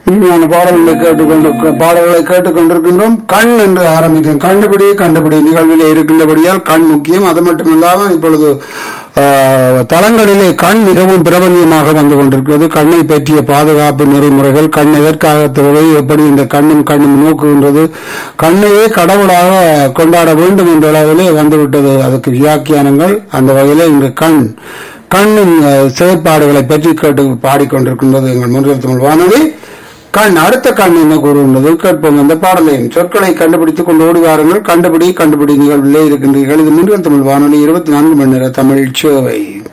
இனிமையான பாடல்களை கேட்டுக்கொண்டு பாடல்களை கேட்டுக்கொண்டிருக்கின்றோம் கண் என்று ஆரம்பிக்கும் கண்டுபிடி கண்டுபிடி நிகழ்விலே இருக்கின்றபடியால் கண் முக்கியம் அது மட்டுமில்லாமல் இப்பொழுது ஆஹ், தளங்களிலே கண் மிகவும் பிரபல்யமாக வந்து கொண்டிருக்கிறது கண்ணை பற்றிய பாதுகாப்பு நெறிமுறைகள் கண் எதற்காக தேவை எப்படி இந்த கண்ணும் கண்ணும் நோக்குகின்றது கண்ணையே கடவுளாக கொண்டாட வேண்டும் என்ற அளவிலே வந்துவிட்டது அதுக்கு வியாக்கியானங்கள் அந்த வகையிலே இங்கு கண் கண்ணின் அஹ், செயற்பாடுகளை பற்றி கேட்டு பாடிக்கொண்டிருக்கின்றது எங்கள் முன்னில் தமிழ் வானொலி கண் அடுத்த கண் என்ன கூறுகின்றது கேட்போம் அந்த பாடலையும் சொற்களை கண்டுபிடித்துக் கொண்டு ஓடி வாருங்கள் கண்டுபிடி கண்டுபிடி நிகழ்விலே இருக்கின்றீர்கள் இது முன்னில் தமிழ் வானொலி இருபத்தி நான்கு மணி நேர தமிழ் சேவை